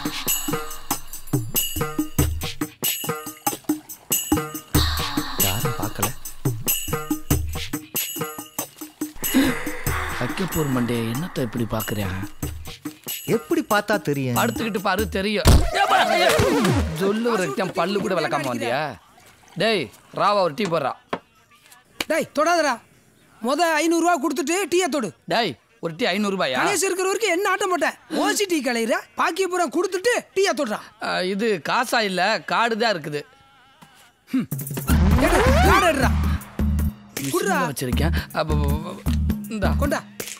யாரும் பார்க்கல வைக்கப்போர் மண்டே என்னத்த இப்படி பாக்குறேன் எப்படி பார்த்தா தெரியும் படுத்துக்கிட்டு பாரு தெரியும் ஏப்பா, ஏ. சொல்லு ஒரு ரத்தம் பல்லு கூட விளக்காம வந்தியா டேய் ராவா ஒரு டீ போடுறா டேய் தொடாதடா முத ஐநூறுரூவா கொடுத்துட்டு டீயை தொடு டேய் ஒரு டீ ஐநூறு ரூபாயா கணேஷ் இருக்கிற வரைக்கும் என்ன ஆட்ட மாட்டேன் ஓசி டீ கலையிற பாக்கிய பூரா கொடுத்துட்டு டீயை தொடுறா அஹ், இது காசா இல்ல காடு தான் இருக்குது எடு, காடை எடுடா மிஷின்ல வச்சிருக்கேன் அப்ப இந்தா கொண்டா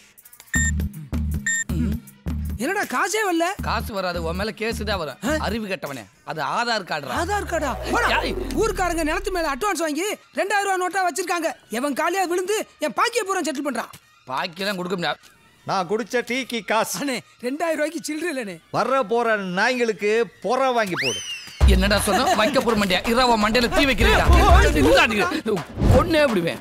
என்னடா காசே வரல காசு வராது உன் மேல கேஸ் தான் வரும் அறிவு கெட்டவனே அது ஆதார் கார்டுடா ஆதார் கார்டா போடா. யாரு? ஊர்க்காரங்க நிலத்து மேல அட்வான்ஸ் வாங்கி ரெண்டாயிரம் ரூபா நோட்டா வச்சிருக்காங்க எவன் காலியா விழுந்து என் பாக்கிய பூரா செட்டில் பண்றான் பாக்கியெல்லாம் கொடுக்க முடியாது நான் குடிச்ச டீக்கு காசு அண்ணே ரெண்டாயிரம் ரூபாய்க்கு சில்லற இல்லனே வர்ற போற நாய்களுக்கு புற வாங்கி போடு என்னடா சொன்ன வைக்க போற மண்டியா இரவ மண்டையில தீ வைக்கிறீடா ஒன்னே விடுவேன்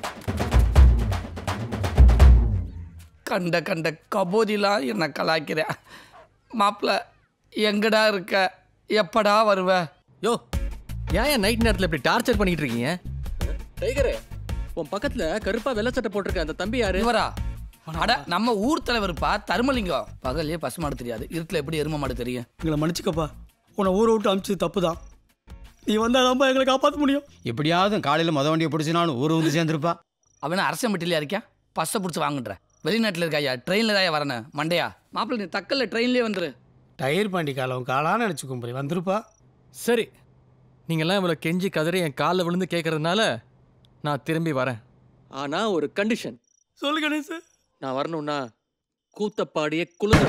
கண்ட கண்ட கபோதிலாம் என்ன கலாய்க்கிறேன் மாப்பிள்ள எங்கடா இருக்க எப்படா வருவ யோ ஏன் நைட் நேரத்துல இப்படி டார்ச்சர் பண்ணிட்டு இருக்கீங்க டைகரே உன் பக்கத்துல கருப்பா வெள்ளை சட்டை போட்டிருக்க அந்த தம்பி யாரு இவரா அட நம்ம ஊர் தலைவருப்பா தருமலிங்கம் பகல்லே பசுமாடு தெரியாது இருட்டுல எப்படி எரும மாடு தெரியும் எங்களை மன்னிச்சுக்கப்பா உன்னை ஊரை விட்டு அனுப்பிச்சது தப்பு தான் நீ வந்தாதான்ப்பா எங்களை காப்பாற்ற முடியும் எப்படியாவது காலையில் மொத வண்டியை பிடிச்சினாலும் ஊர் வந்து சேர்ந்துருப்பா அவன அரசன் மட்டிலையா இருக்கேன் பஸ்ஸை பிடிச்சி வாங்குன்ற வெளிநாட்டில் இருக்காயா ட்ரெயினில் தான் வரணும் மண்டையா மாப்பிள்ள நீ தக்கல்ல ட்ரெயின்லேயே வந்துரு டயர் பாண்டி காலம் காலான்னு நினச்சி கும்பரி வந்துருப்பா சரி நீங்கெல்லாம் இவ்வளோ கெஞ்சி கதறி என் காலில் விழுந்து கேட்கறதுனால நான் திரும்பி வரேன் ஆனா ஒரு கண்டிஷன் சொல்லு கணேஷ் நான் வரணும்னா கூத்தப்பாடியே குளிர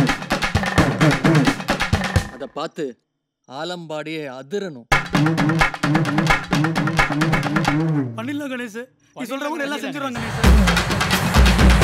அத பார்த்து ஆலம்பாடியே அதிரணும் பண்ணிடலாம் கணேஷ் நீ சொல்றவங்க எல்லாம் செஞ்சிருவாங்க கணேஷ்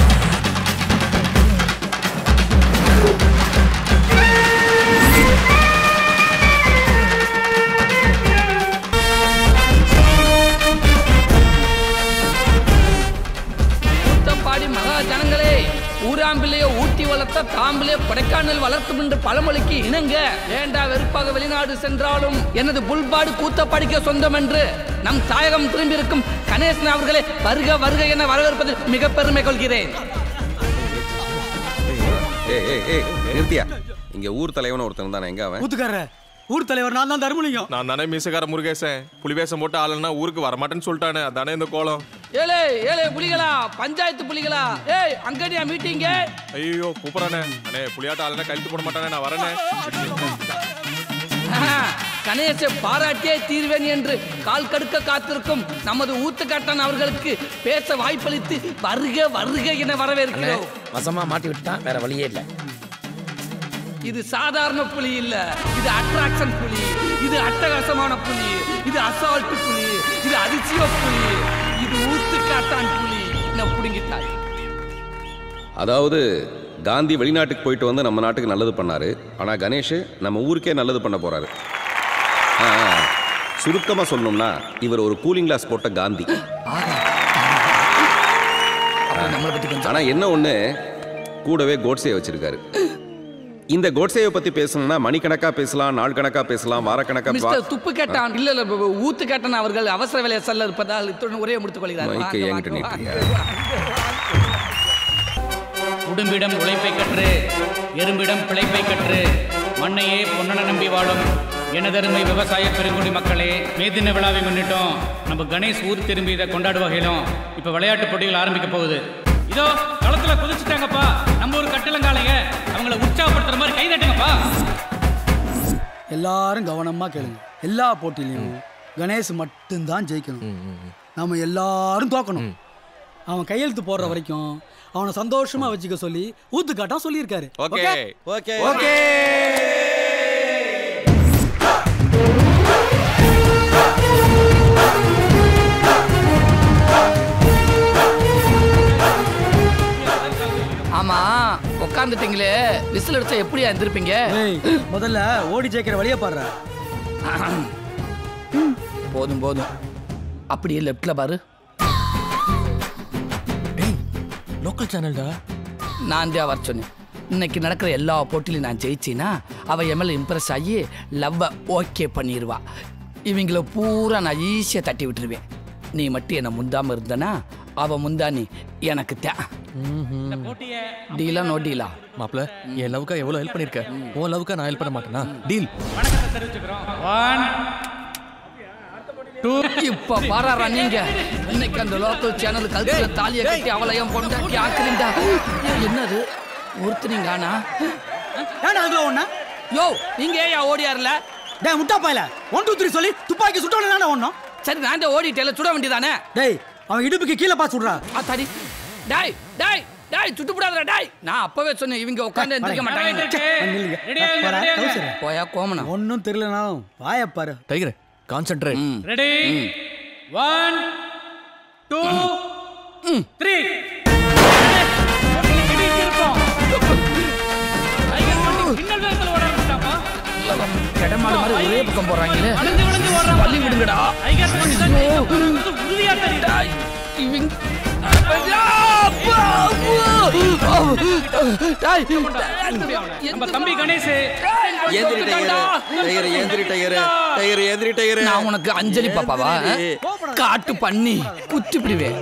கூத்தப்பாடி மகா ஜனங்களே ஊராம்பிலேயே ஊட்டி வளர்த்த தாம்பிலே கொடைக்கானல் வளர்க்கும் என்று பழமொழிக்கு இணங்க வேண்டா வெறுப்பாக வெளிநாடு சென்றாலும் எனது புல்பாடு கூத்தப்பாடிக்க சொந்தம் என்று நம் தாயகம் திரும்பியிருக்கும் கணேசன் அவர்களே வருக வருக என வரவேற்பதில் மிக பெருமை கொள்கிறேன் ஏய் ஏய் ஏய் நிறுத்தியா இங்க ஊர் தலைவன் ஒருத்தன் தானே எங்க அவன் ஊத்துக்கார ஊர் தலைவர் நான் தான் தர்மலிங்கம் நான் தானே மீசக்கார முருகேசன் புலி வேஷம் போட்டு ஆளுன்னா ஊருக்கு வரமாட்டேன்னு சொல்லிட்டானே அதானே இந்த கோலம் ஏலே ஏலே புலிகளா பஞ்சாயத்து புலிகளா ஏய் அங்கடியா மீட்டிங்க ஐயோ கூப்பிடறானே அண்ணே புலியாட்ட ஆளுனா கழித்து போட மாட்டானே நான் வரேனே கணேச பாராட்டியே தீர்வேன் என்று கால் கடுக்க காத்திருக்கும் நமது ஊத்துக்காட்டன் அவர்களுக்கு பேச வாய்ப்பளித்து வருக வருக என வரவேற்கிறோம் வசமா மாட்டி விட்டான் வேற வழியே இல்லை இது சாதாரண புலி இல்ல இது அட்ராக்ஷன் புலி இது அட்டகாசமான புலி இது அசால்ட் புலி இது அதிசய புலி இது ஊத்துக்காட்டான் புலி என்ன புடுங்கிட்டாய் அதாவது காந்தி வெளிநாட்டுக்கு போயிட்டு வந்து நம்ம நாட்டுக்கு நல்லது பண்ணாரு ஆனா கணேஷ் நம்ம ஊருக்கே நல்லது பண்ண போறாரு ஆ, ஆ. சுருக்கமா சொல்லணும்னா இவர் ஒரு கூலிங் கிளாஸ் போட்ட காந்தி நம்மளை பத்தி கொஞ்சம் ஆனா என்ன ஒண்ணு கூடவே கோட்ஸே வச்சிருக்காரு இந்த கோட்ஸேவை பத்தி பேசணும்னா மணிக்கணக்கா பேசலாம் நாள் கணக்கா பேசலாம் வாரக்கணக்கா பா- மிஸ்டர் துப்பு கேட்டான் இல்ல இல்ல ப- ப- ஊத்து கேட்டான் அவர்கள் அவசர வேலையை செல்ல இருப்பதால் இத்துடன் உரையை முடித்துக் கொள்கிறார் மைக்கை வாங்க, என்கிட்ட வாங்க, நீட்டுறியா? உடும்பிடம் உழைப்பை கற்று எறும்பிடம் பிழைப்பை கற்று மண்ணையே பொன்னன நம்பி வாழும் எனதருமை விவசாய பெருங்குடி மக்களே மே தின விழாவை முன்னிட்டும் நம்ம கணேஷ் ஊர் திரும்பி இதை கொண்டாடும் வகையிலும் இப்போ விளையாட்டு போட்டிகள் ஆரம்பிக்க போகுது இதோ களத்துல குதிச்சுட்டாங்கப்பா நம்ம ஒரு கட்டளங்காலைங்க அவங்கள உற்சாகப்படுத்துற மாதிரி கை தட்டுங்கப்பா எல்லாரும் கவனமா கேளுங்க எல்லா போட்டியிலையும் கணேஷ் மட்டும்தான் ஜெயிக்கணும் நாம எல்லாரும் தோக்கணும் அவன் கையெழுத்து போடுற வரைக்கும் அவனை சந்தோஷமா வச்சுக்க சொல்லி ஊத்துக்காட்டா சொல்லியிருக்காரு ஓகே ஓகே ஓகே ஆமா உட்காந்துட்டீங்களே விசில் அடிச்சா எப்படியா எந்திருப்பீங்க ஏய் முதல்ல ஓடி ஜெயிக்கிற வழியை பாடுற போதும் போதும் அப்படியே லெஃப்ட்ல பாரு லோக்கல் சேனல்டா நான் தான் வர சொன்னேன் இன்னைக்கு நடக்கிற எல்லா போட்டியிலும் நான் ஜெயிச்சேன்னா அவ என் மேல இம்ப்ரெஸ் ஆகி லவ்வை ஓகே பண்ணிடுவா இவங்கள பூரா நான் ஈஸியாக தட்டி விட்டுருவேன் நீ மட்டும் என்னை முந்தாம இருந்தனா அவ முந்தானி எனக்கு தே டீலா நோ டீலா மாப்ள என் லவ்க்கா எவ்வளவு ஹெல்ப் பண்ணிருக்க உன் லவ்க்கா நான் ஹெல்ப் பண்ண மாட்டேனா டீல் இப்ப பாராரா நீங்க இன்னைக்கு அந்த லோக்கல் சேனல் கழுத்துல தாலியை கட்டி அவளையும் கொண்டாட்டி ஆக்குறீங்க என்னது ஒருத்தனீங்க ஆனா ஏன்டா அதுல ஒண்ணா யோ நீங்க ஏயா ஓடியாருல டேய் முட்டா பாயில ஒன் டூ த்ரீ சொல்லி துப்பாக்கி சுட்டோன்னு தானே ஒண்ணும் சரி நான் தான் ஓடிட்டேல சுட வேண்டியதானே டேய் அவன் இடுப்புக்கு கீழே பாஸ் விடுறா ஆ சரி டேய் டேய் டேய் சுட்டு போடாதடா டேய் நான் அப்பவே சொன்னேன் இவங்க உட்கார்ந்து எந்திரிக்க மாட்டாங்க போயா கோமனா ஒன்னும் தெரியலனாலும் வாய பாரு tiger concentrate ready one two three கடமாடு மாதிரி ஒரே பக்கம் போறாங்களே வள்ளி விடுங்கடா டேய், இவங்க நம்ம தம்பி கணேஷ் ஏந்திரி டயரு டயரு ஏந்திரி டயரு டயரு ஏந்திரி டயரு நான் உனக்கு அஞ்சலி பாப்பாவா காட்டு பண்ணி குத்தி பிடிவேன்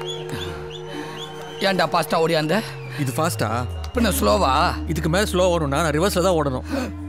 ஏன்டா பாஸ்டா ஓடியாந்த இது ஃபாஸ்டா பின்ன ஸ்லோவா இதுக்கு மேல ஸ்லோ ஓடணும்னா நான் ரிவர்ஸ்ல தான் ஓடணும்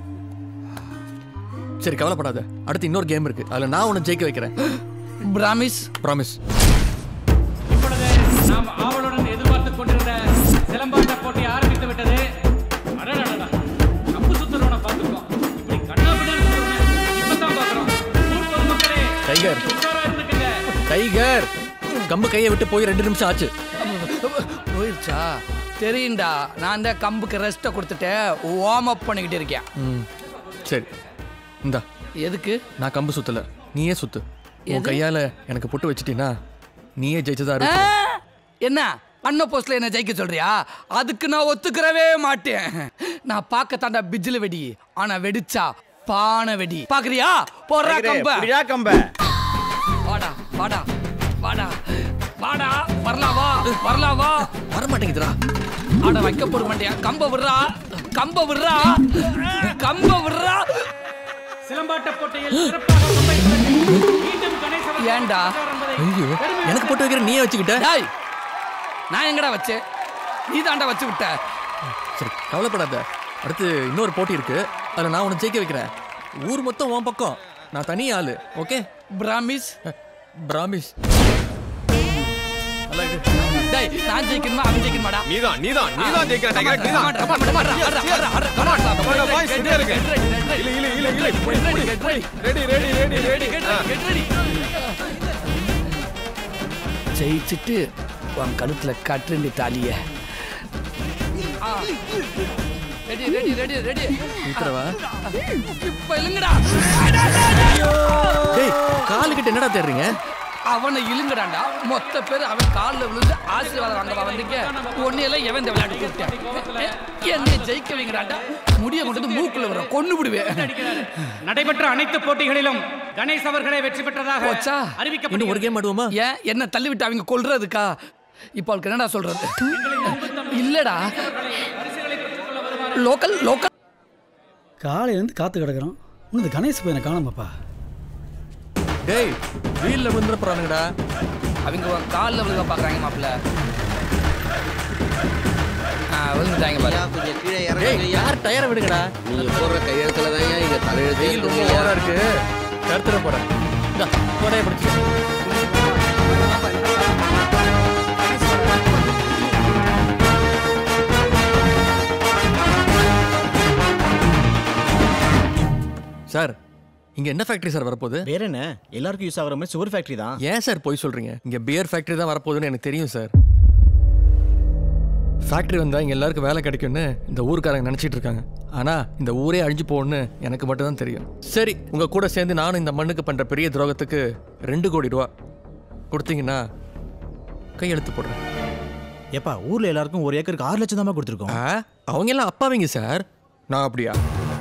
சரி கவலைப்படாத அடுத்து இன்னொரு கேம் இருக்கு அதுல நான் உன்னை ஜெயிக்க வைக்கிறேன் பிராமிஸ் ப்ராமிஸ் இப்பொழுது நாம் ஆவலுடன் எதிர்பார்த்து கொண்டிருந்த சிலம்பாட்ட போட்டி ஆரம்பித்து விட்டது அடடடடா கப்பு சுத்துறவனை பார்த்துக்கோ இப்படி கண்ணா பின்னாடி சுத்துறவனை இப்பதான் பார்க்குறோம் ஊர் பொதுமக்களே டைகர் உஷாரா இருந்துக்குங்க டைகர் கம்பு கையை விட்டு போய் ரெண்டு நிமிஷம் ஆச்சு போயிருச்சா தெரியும்டா நான் தான் கம்புக்கு ரெஸ்ட்டை கொடுத்துட்டேன் வார்ம் அப் பண்ணிக்கிட்டு இருக்கேன் ம் சரி இந்தா எதுக்கு நான் கம்பு சுத்தல நீயே சுத்து உன் எது? கையால எனக்கு பொட்டு வச்சிட்டீன்னா நீயே ஜெயிச்சதா ஆ, இருக்கு என்ன அண்ண போஸ்ட்ல என்ன ஜெயிக்க சொல்றியா அதுக்கு நான் ஒத்துக்கிறவே மாட்டேன் நான் பார்க்க தாண்டா பிஜில் வெடி ஆனா வெடிச்சா பானை வெடி பாக்குறியா போடுறா கம்ப புரியா கம்ப வாடா வாடா வாடா வாடா வரலாம் வா வரலாம் வா வர மாட்டேங்குதுடா ஆட வைக்க போட மாட்டியா கம்ப விடுறா கம்ப விடுறா கம்ப விடுறா சிலம்பாட்ட போட்டியில் சிறப்பாக மும்பை மீண்டும் கணேச ஏன்டா ஐயோ எனக்கு பொட்டு வைக்கிற நீயே வச்சுக்கிட்ட டேய் நான் எங்கடா வச்சேன் நீ தாண்டா வச்சு விட்ட சரி கவலைப்படாத அடுத்து இன்னொரு போட்டி இருக்கு அதில் நான் உன்னை ஜெயிக்க வைக்கிறேன் ஊர் மொத்தம் உன் பக்கம் நான் தனி ஆளு ஓகே பிராமிஸ் பிராமிஸ் டேய் நான் ஜெயிக்கணுமா அவன் ஜெயிக்கணுமாடா நீதான் நீதான் நீதான் ஜெயிக்கிற டைகர் நீதான் Come on, come on, come on, come on, come on, come on, come on, come on, Come on, get boys, ready, ready இருக்கு. get ready, get ready. இழு, இழு, இழு, இழு. புடி, Get ready, புடி. get ready. Ready ready ready ready Get ready, get ready. ஜெயிச்சுட்டு உன் கழுத்துல கட்டுண்டி தாலிய ரெடி ரெடி ரெடி ரெடி உத்தரவா இப்ப இல்லங்கடா டேய் காலுக்கிட்ட என்னடா தேடுறீங்க அவனை இழுங்கடாண்டா மொத்த பேர் அவன் காலில் விழுந்து ஆசீர்வாதம் வாங்க வந்தீங்க ஒன்னையெல்லாம் எவன் இந்த விளையாட்டு கூப்பிட்டேன் என்னை ஜெயிக்க வைங்கிறாண்டா முடிய கொண்டு வந்து மூக்குல வர கொண்டு விடுவேன் நடைபெற்ற அனைத்து போட்டிகளிலும் கணேஷ் அவர்களே வெற்றி பெற்றதாக போச்சா அறிவிக்கப்பட்டு கேம் ஆடுவோமா ஏன் என்ன தள்ளி விட்டு அவங்க கொல்றதுக்கா இப்போ அவளுக்கு என்னடா சொல்றது இல்லடா லோக்கல் லோக்கல் காலையிலேருந்து காத்து கிடக்குறோம் இன்னும் இந்த கணேஷ் பையனை காணாமப்பா டேய் வீல்ல விழுந்துற போறானுங்கடா அவங்க உன் காலில் விழுக பார்க்குறாங்க மாப்பிள்ள ஆ விழுந்துட்டாங்க பாரு கொஞ்சம் கீழே டேய் யார் டயரை விடுங்கடா நீங்க போடுற கையெழுத்துல தான் இங்க தலையெழுத்தே வெயில் ரொம்ப ஓவரா இருக்கு கருத்துற போறேன் இந்தா, கொடையை பிடிச்சி சார் இங்க என்ன ஃபேக்டரி சார் வரப்போகுது வேற என்ன எல்லாருக்கும் யூஸ் ஆகுற மாதிரி சுகர் ஃபேக்டரி தான் ஏன் சார் போய் சொல்றீங்க இங்க பியர் ஃபேக்டரி தான் வரப்போகுதுன்னு எனக்கு தெரியும் சார் ஃபேக்டரி வந்தா இங்க எல்லாருக்கும் வேலை கிடைக்கும்னு இந்த ஊருக்காரங்க நினைச்சிட்டு இருக்காங்க ஆனா இந்த ஊரே அழிஞ்சு போகணும்னு எனக்கு மட்டும் தான் தெரியும் சரி உங்க கூட சேர்ந்து நானும் இந்த மண்ணுக்கு பண்ற பெரிய துரோகத்துக்கு ரெண்டு கோடி ரூபா கொடுத்தீங்கன்னா கையெழுத்து போடுறேன் ஏப்பா ஊர்ல எல்லாருக்கும் ஒரு ஏக்கருக்கு ஆறு லட்சம் தான் கொடுத்துருக்கோம் ஆ, அவங்க எல்லாம் அப்பாவிங்க சார் நான் அப்படியா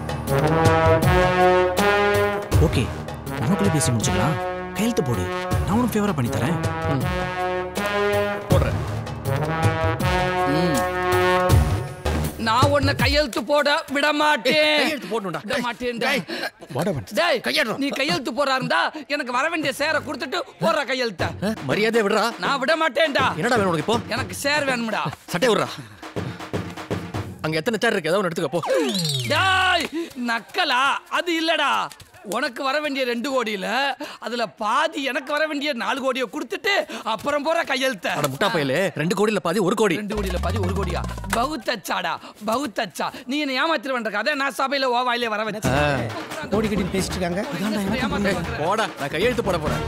ஓகே உனக்குள்ளே பேசி முடிச்சுக்கலாம் கையெழுத்து போடு நான் உனக்கு ஃபேவரா பண்ணி தரேன் போடுறேன் நான் உன்னை கையெழுத்து போட விட மாட்டேன் கையெழுத்து போடணும்டா. விட மாட்டேன்டா வாடா வந்து டேய் கையெழுத்து. நீ கையெழுத்து போறா இருந்தா எனக்கு வர வேண்டிய சேரை கொடுத்துட்டு போற கையெழுத்த மரியாதையை விடுறா நான் விட மாட்டேன்டா என்னடா வேணும் உனக்கு இப்போ எனக்கு சேர் வேணும்டா சட்டை விடுறா அங்க எத்தனை சேர் இருக்கு ஏதாவது ஒன்று எடுத்துக்க போ டேய் நக்கலா அது இல்லடா உனக்கு வர வேண்டிய ரெண்டு கோடியில அதுல பாதி எனக்கு வர வேண்டிய நாலு கோடியை கொடுத்துட்டு அப்புறம் போற கையெழுத்த அட முட்டா பயலே ரெண்டு கோடியில பாதி ஒரு கோடி ரெண்டு கோடியில பாதி ஒரு கோடியா பகுத்தச்சாடா பகுத்தச்சா நீ என்ன ஏமாத்திருவன்ற கதை நான் சபையில ஓ வாயிலே வர வச்சு கோடி கட்டி பேசிட்டு இருக்காங்க போடா நான் கையெழுத்து போட போறேன்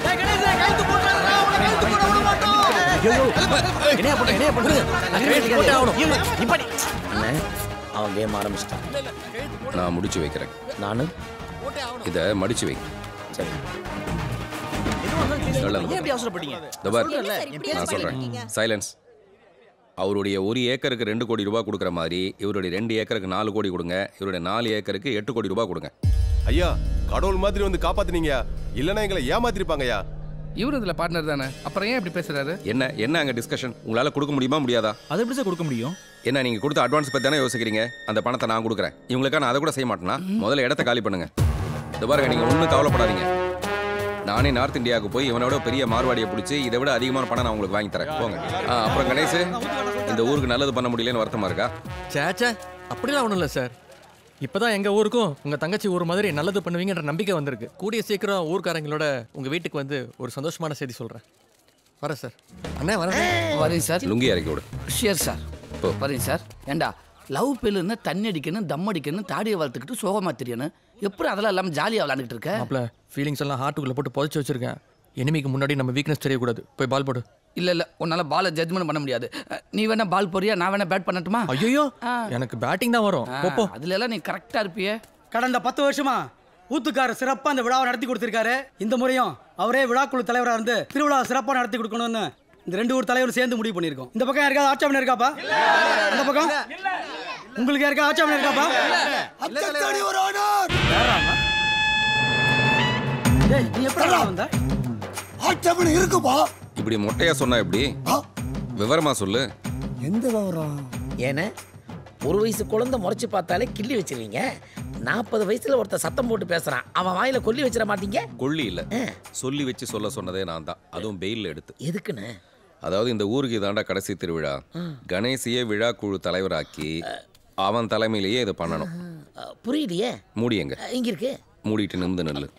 என்னையா பண்ண என்னையா பண்ண நான் கையெழுத்து போட்டே ஆகணும் அண்ணே, அவன் கேம் ஆரம்பிச்சிட்டான் நான் முடிச்சு வைக்கிறேன் நானு இதை மடிச்சு வை சரி நல்ல ஏன் இப்படி அவசரப்பட்டீங்க இதோ பார், சொல்றேன்ல, என் பேச்ச நான் சொல்றேன் கேளுங்க. சைலன்ஸ் அவருடைய ஒரு ஏக்கருக்கு ரெண்டு கோடி ரூபாய் கொடுக்குற மாதிரி இவருடைய ரெண்டு ஏக்கருக்கு நாலு கோடி கொடுங்க இவருடைய நாலு ஏக்கருக்கு எட்டு கோடி ரூபாய் கொடுங்க ஐயா கடவுள் மாதிரி வந்து காப்பாத்துனீங்க இல்லைன்னா எங்களை ஏமாத்திருப்பாங்கய்யா இவரு இதுல பார்ட்னர் தானே அப்புறம் ஏன் இப்படி பேசுறாரு என்ன என்ன அங்க டிஸ்கஷன் உங்களால கொடுக்க முடியுமா முடியாதா அதை எப்படி சார் கொடுக்க முடியும் என்ன நீங்க கொடுத்த அட்வான்ஸ் பத்தி தானே யோசிக்கிறீங்க அந்த பணத்தை நான் கொடுக்குறேன் இவங்களுக்கா நான் அதை கூட செய்ய மாட்டேனா முதல்ல இடத்த காலி பண்ணுங்க இது பாருங்க நீங்க ஒன்றும் கவலைப்படாதீங்க நானே நார்த் இந்தியாவுக்கு போய் இவனோட பெரிய மார்வாடியை பிடிச்சி இதை விட அதிகமான பணம் நான் உங்களுக்கு வாங்கி தரேன் போங்க ஆ, அப்புறம் கணேஷ் இந்த ஊருக்கு நல்லது பண்ண முடியலன்னு வருத்தமா இருக்கா சேச்சே அப்படிலாம் ஒன்றும் இல்லை சார் இப்போதான் எங்கள் ஊருக்கும் உங்கள் தங்கச்சி ஊர் மாதிரி நல்லது பண்ணுவீங்கன்ற நம்பிக்கை வந்திருக்கு கூடிய சீக்கிரம் ஊர்க்காரங்களோட உங்கள் வீட்டுக்கு வந்து ஒரு சந்தோஷமான செய்தி சொல்கிறேன் வரேன் சார் அண்ணே வரேன் வரேன் சார் லுங்கி இறக்கி விடு ஷியர் சார் வரேன் சார் ஏண்டா லவ் பெல்லுன்னு தண்ணி அடிக்கணும் தம் அடிக்கணும் தாடியை வளர்த்துக்கிட்டு சோகமா தெரியணும் எப்படி அதெல்லாம் இல்லாமல் ஜாலியாக விளாண்டுட்டு இருக்க மாப்பிள ஃபீலிங்ஸ் எல்லாம் ஹார்ட்டுக்குள்ளே போட்டு புதைச்சி வச்சிருக்கேன் எனிமிக்கு முன்னாடி நம்ம வீக்னஸ் தெரியக்கூடாது போய் பால் போடு இல்ல இல்ல உன்னால பாலை ஜட்ஜ்மெண்ட் பண்ண முடியாது அஹ், நீ வேணா பால் போறியா நான் வேணா பேட் பண்ணட்டுமா ஐயோ எனக்கு பேட்டிங் தான் வரும் போ, போ அதுல எல்லாம் நீ கரெக்டா இருப்பியே கடந்த பத்து வருஷமா ஊத்துக்காரர் சிறப்பா அந்த விழாவை நடத்தி கொடுத்திருக்காரு இந்த முறையும் அவரே விழாக்குழு தலைவரா இருந்து திருவிழா சிறப்பா நடத்தி கொடுக்கணும்னு இந்த ரெண்டு ஊர் தலைவர் சேர்ந்து முடிவு பண்ணியிருக்கோம் இந்த பக்கம் யாருக்காவது ஆட்சேபனை இருக்காப்பா அந்த பக்கம் உங்களுக்கு யாருக்கா ஆட்சேபனை இருக்காப்பா டேய், நீ எப்படி வந்த ஆட்சேபனை இருக்குப்பா இப்படி மொட்டையா சொன்னா எப்படி விவரமா சொல்லு எந்த விவரம் ஏன்னா ஒரு வயசு குழந்தை முறைச்சு பார்த்தாலே கிள்ளி வச்சிருவீங்க நாற்பது வயசுல ஒருத்தன் சத்தம் போட்டு பேசுறான் அவன் வாயில கொல்லி வச்சிட மாட்டீங்க கொள்ளி இல்ல சொல்லி வச்சு சொல்ல சொன்னதே நான் தான் அதுவும் பெயில் எடுத்து எதுக்குன்னு அதாவது இந்த ஊருக்கு இதாண்டா கடைசி திருவிழா கணேசியே விழா குழு தலைவராக்கி அவன் தலைமையிலேயே இதை பண்ணணும் அஹ், புரியலையே மூடியங்க அஹ், இங்க இருக்கு மூடிட்டு நிமிந்து நெல்லு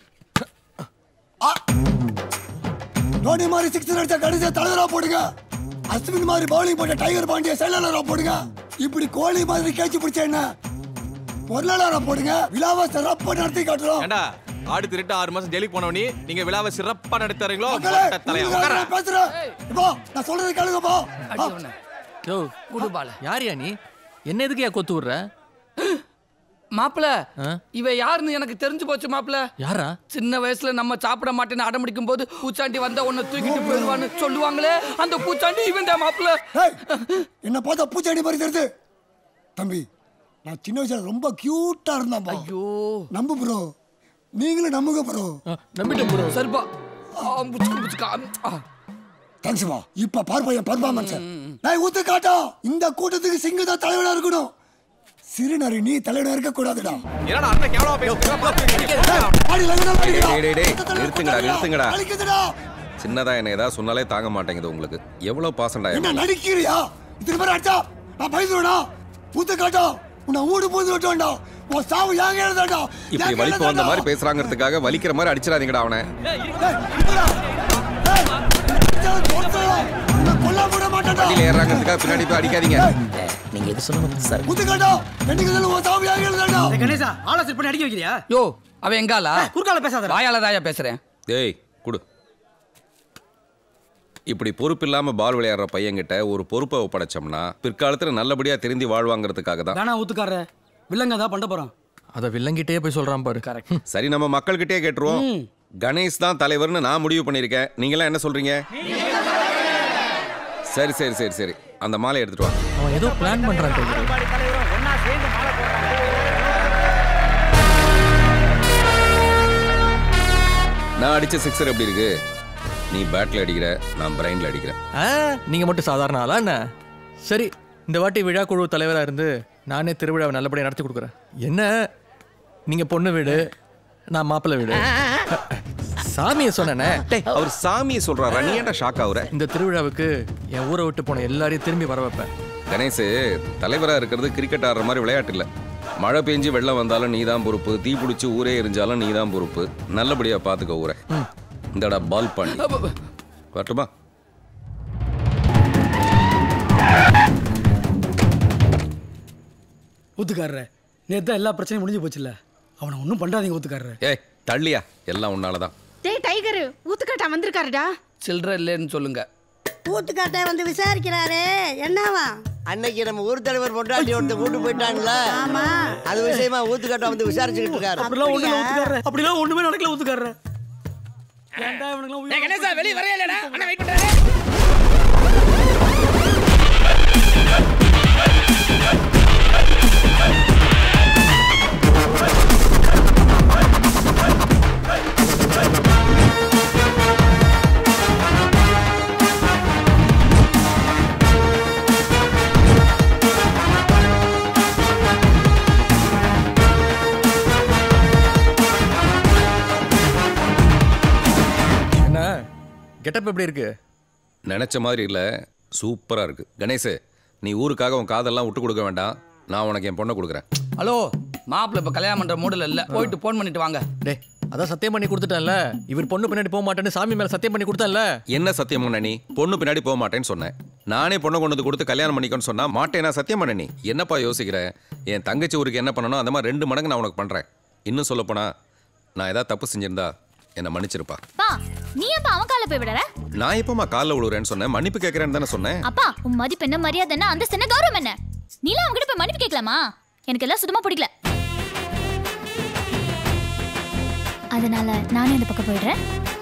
டோனி மாதிரி சிக்ஸ் அடிச்ச கடைசியா தலைவரா போடுங்க அஸ்வின் மாதிரி பவுலிங் போட்ட டைகர் பாண்டிய செயலாளரா போடுங்க இப்படி கோலி மாதிரி கேட்சி பிடிச்ச என்ன பொருளாளரா போடுங்க விழாவை சிறப்பா நடத்தி காட்டுறோம் ஏண்டா ஆடு திருட்டு ஆறு மாசம் ஜெயிலுக்கு போனவனி நீங்க விழாவை சிறப்பா நடத்துறீங்களோ மக்களே, மொட்டை தலையா உங்களுக்காக உட்கார நான் பேசுறேன் இப்போ நான் சொல்றது கேளுங்கப்பா யோ குடுபால யாரியா நீ என்ன எதுக்கு ஏன் கொத்து விடுற மாப்பிள இவ யாருன்னு எனக்கு தெரிஞ்சு போச்சு மாப்பிள யாரா சின்ன வயசுல நம்ம சாப்பிட மாட்டேன்னு அடம்பிடிக்கும் போது பூச்சாண்டி வந்தா உன்னை தூக்கிட்டு போயிடுவான்னு சொல்லுவாங்களே அந்த பூச்சாண்டி இவன் தான் மாப்பிள என்ன பார்த்தா பூச்சாடி மாதிரி தெரியுது தம்பி நான் சின்ன வயசுல ரொம்ப கியூட்டா இருந்தேன் ஐயோ நம்பு ப்ரோ நீங்களும் நம்புங்க ப்ரோ நம்பிட்டு ப்ரோ சரிப்பா புச்சுக்கு புச்சுக்கா தேங்க்ஸ்மா இப்ப பார்ப்பா என் பர்ஃபார்மன்ஸ் நான் ஊத்து காட்டா இந்த கூட்டத்துக்கு சிங்க தான் தலைவனா இருக்கணும் சிறுநரி நீ தலைவனா இருக்க கூடாதுடா என்னடா அண்ணன் கேவலமா பேசுறீங்க ஆடி லங்கனா டேய், டேய், டேய், டேய், நிறுத்துங்கடா நிறுத்துங்கடா அழிக்குதுடா சின்னதா என்ன ஏதாவது சொன்னாலே தாங்க மாட்டேங்குது உங்களுக்கு எவ்வளவு பாசண்டா என்ன நடிக்கிறியா இத்தனை பேர் அடிச்சா நான் பயந்துவேனா ஊத்து காட்டா உன்னை ஊடு பூந்து விட்டுவேன்டா உன் சாவு ஏங்க எழுதாண்டா இப்படி வலிப்பு வந்த மாதிரி பேசுறாங்கிறதுக்காக வலிக்கிற மாதிரி அடிச்சிடாதீங்கடா அவனை வண்டியில ஏறாங்கிறதுக்காக பின்னாடி போய் அடிக்காதீங்க நீங்க எது சொல்லணும் சார் ஊத்து காட்டா என்னைக்கு உன் சாவு ஏங்க எழுதாண்டா டேய், கணேசா ஆளை செட் பண்ணி அடிக்க வைக்கிறியா யோ அவன் எங்காலா குறுக்கால பேசாத வாயால தாயா பேசுறேன் டேய் குடு இப்படி பொறுப்பு இல்லாம பால் விளையாடுற பையன்கிட்ட ஒரு பொறுப்பை ஒப்படைச்சோம்னா பிற்காலத்துல நல்லபடியா திருந்தி வாழ்வாங்கிறதுக்காக தான் வேணா ஊத்துக்காரர வில்லங்க தான் பண்ண போறான் அதை வில்லங்கிட்டே போய் சொல்றான் பாரு கரெக்ட் சரி நம்ம மக்கள்கிட்டயே கேட்டுருவோம் கணேஷ் தான் தலைவர்னு நான் முடிவு பண்ணியிருக்கேன் நீங்களாம் என்ன சொல்றீங்க சரி சரி சரி சரி அந்த மாலை எடுத்துட்டு வா அவன் ஏதோ பிளான் பண்றான் தெரியுது. நான் அடிச்ச சிக்ஸர் எப்படி இருக்கு நீ பேட்ல அடிக்கிற நான் பிரைன்ல அடிக்கிறேன் ஆ நீங்க மட்டும் சாதாரண ஆளா என்ன சரி இந்த வாட்டி விழா குழு தலைவராக இருந்து நானே திருவிழாவை நல்லபடியாக நடத்தி கொடுக்குறேன் என்ன நீங்கள் பொண்ணு வீடு நான் மாப்பிள்ளை வீடு சாமியை சொன்னேனே அவர் சாமியை சொல்றாரா நீ ஏன்டா ஷாக் ஆகுற இந்த திருவிழாவுக்கு என் ஊரை விட்டு போன எல்லாரையும் திரும்பி வர வைப்பேன் கணேஷ் தலைவரா இருக்கிறது கிரிக்கெட் ஆடுற மாதிரி விளையாட்டு இல்ல மழை பெஞ்சு வெள்ளம் வந்தாலும் நீ தான் பொறுப்பு தீ பிடிச்சி ஊரே எரிஞ்சாலும் நீ தான் பொறுப்பு நல்லபடியா பாத்துக்க ஊரை இந்தடா பால் பண்ணி வரட்டுமா ஊத்துக்காரர நேத்து தான் எல்லா பிரச்சனையும் முடிஞ்சு போச்சுல்ல அவனை ஒன்றும் பண்ணாதீங்க ஊத்துக்காரர ஏய் தள்ளியா எல்லாம் உன்னாலதான் டேய் டைகர் ஊத்துக்காட்டா வந்திருக்காருடா சில்லற இல்லைன்னு சொல்லுங்க ஊத்துக்காட்டை வந்து விசாரிக்கிறாரே என்னவா அன்னைக்கு நம்ம ஊர் தலைவர் பொண்டாட்டி ஒருத்தர் கூட்டு போயிட்டான்ல ஆமா அது விஷயமா ஊத்துக்காட்ட வந்து விசாரிச்சுக்கிட்டு இருக்காரு அப்படிலாம் ஒண்ணும் இல்ல ஊத்துக்காரர அப்படிலாம் ஒண்ணுமே நடக்கல ஊத்துக்காரர ஏன்டா இவனுங்களாம் உயிரோட கணேசா வெளியே வரையலடா அண்ணா வெயிட் பண்றாரு என்ன கெட்டப் எப்படி இருக்கு நினைச்ச மாதிரி இல்ல சூப்பரா இருக்கு கணேஷ் நீ ஊருக்காக உன் காதெல்லாம் விட்டு கொடுக்க வேண்டாம் நான் உனக்கு என் பொண்ணை கொடுக்குறேன் ஹலோ மாப்பிள்ளை இப்ப கல்யாணம் பண்ற மூடல இல்ல போயிட்டு போன் பண்ணிட்டு வாங்க டேய் அதான் சத்தியம் பண்ணி கொடுத்துட்டேன்ல இவர் பொண்ணு பின்னாடி போக மாட்டேன்னு சாமி மேல சத்தியம் பண்ணி கொடுத்தேன்ல என்ன சத்தியம் பண்ண நீ பொண்ணு பின்னாடி போக மாட்டேன்னு சொன்னேன் நானே பொண்ணை கொண்டு வந்து கொடுத்து கல்யாணம் பண்ணிக்கோன்னு சொன்னா மாட்டேன் நான் சத்தியம் பண்ண நீ என்னப்பா யோசிக்கிற என் தங்கச்சி ஊருக்கு என்ன பண்ணணும் அந்த மாதிரி ரெண்டு மடங்கு நான் உனக்கு பண்றேன் இன்னும் சொல்லப்போனா நான் ஏதாவது தப்பு செஞ்சிருந்தா என்னை மன்னிச்சிருப்பா பா நீ அப்பா அவன் கால போய் விடற நான் எப்பமா காலில் விழுறேன்னு சொன்னேன் மன்னிப்பு கேட்கறேன்னு தானே சொன்னேன் அப்பா உன் மதிப்பு என்ன மரியாதை என்ன அந்த சின்ன கௌரவம் என்ன நீலாம் அவன்கிட்ட போய் மன்னிப்பு கேட்கலாமா எனக்கு எல்லாம் சுத்தமா பிடிக்கல அதனால நானே இந்த பக்கம் போயிடுறேன்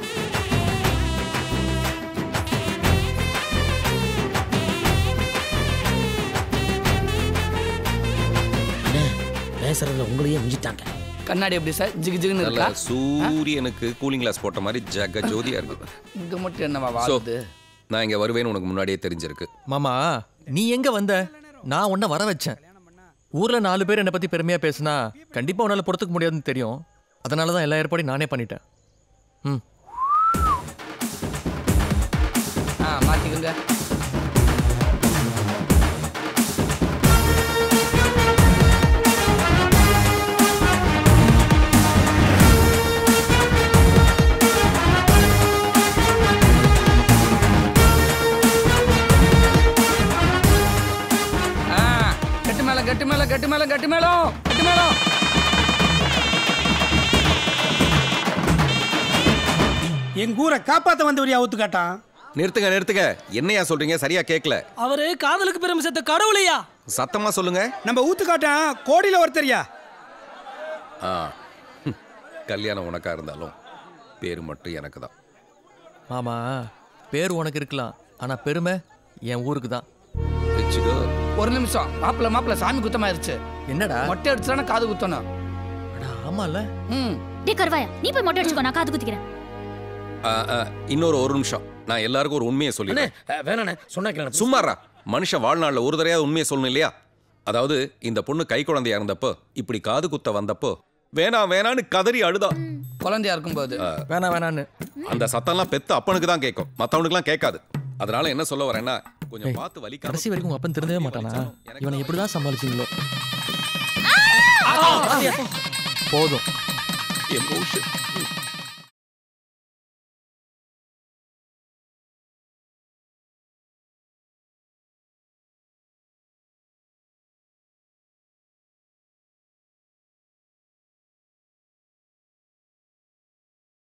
பேசுறதுல உங்களையே மிஞ்சிட்டாங்க கண்ணாடி எப்படி சார் ஜிகு ஜிகுன்னு நல்லா இருக்கா சூரியனுக்கு கூலிங் கிளாஸ் போட்ட மாதிரி ஜக ஜோதியா இருக்கு இங்க மட்டும் என்னவா So, வாழுது நான் இங்க வருவேன்னு உனக்கு முன்னாடியே தெரிஞ்சிருக்கு மாமா நீ எங்க வந்த நான் உன்னை வர வச்சேன் ஊர்ல நாலு பேர் என்னை பத்தி பெருமையா பேசினா கண்டிப்பா உன்னால பொறுத்துக்க முடியாதுன்னு தெரியும் அதனால தான் எல்லா ஏற்பாடையும் நானே பண்ணிட்டேன் ம் ஆ மாத்திக்கோங்க ஆ, கட்டு மேல கட்டு மேல கட்டு மேல கட்டு மேலம் கட்டு மேலம் எங்க ஊரை காப்பாத்த வந்தவரியா ஊத்துக்காட்டான் நிறுத்துங்க நிறுத்துங்க என்னையா சொல்றீங்க சரியா கேட்கல அவரு காதலுக்கு பெருமை சேர்த்த கடவுளையா சத்தமா சொல்லுங்க நம்ம ஊத்துக்காட்டான் கோடியில ஒருத்தரியா ஆ ஹம். கல்யாணம் உனக்கா இருந்தாலும் பேரு மட்டும் எனக்கு தான் மாமா பேர் உனக்கு இருக்கலாம் ஆனா பெருமை என் ஊருக்கு தான் வச்சுக்கோ ஒரு நிமிஷம் மாப்பிள்ள மாப்பிள்ள சாமி குத்தமாயிருச்சு என்னடா மொட்டை அடிச்சுதானே காது குத்தணும் ஆமால ம் டே கருவாயா நீ போய் மொட்டை அடிச்சுக்கோ நான் காது குத்திக்கிறேன் ஆ, ஆ, இன்னொரு ஒரு நிமிஷம் நான் எல்லாருக்கும் ஒரு உண்மையை சொல்லிடுறேன் வேணாண்ணே சொன்னா கேளு சும்மாறா மனுஷன் வாழ்நாள்ல ஒரு தடையாவது உண்மையை சொல்லணும் இல்லையா அதாவது இந்த பொண்ணு கை குழந்தையா இருந்தப்போ இப்படி காது குத்த வந்தப்போ வேணாம் வேணான்னு கதறி அழுதா குழந்தையா இருக்கும்போது வேணா வேணான்னு அந்த சத்தம்லாம் பெத்த அப்பனுக்கு தான் கேட்கும் மத்தவனுக்குலாம் கேட்காது அதனால என்ன சொல்ல வரேன்னா கொஞ்சம் பார்த்து வலிக்காம கடைசி வரைக்கும் உங்க அப்பன் திருந்தவே மாட்டானா இவனை எப்படிதான் சமாளிச்சீங்களோ போதும் எமோஷன்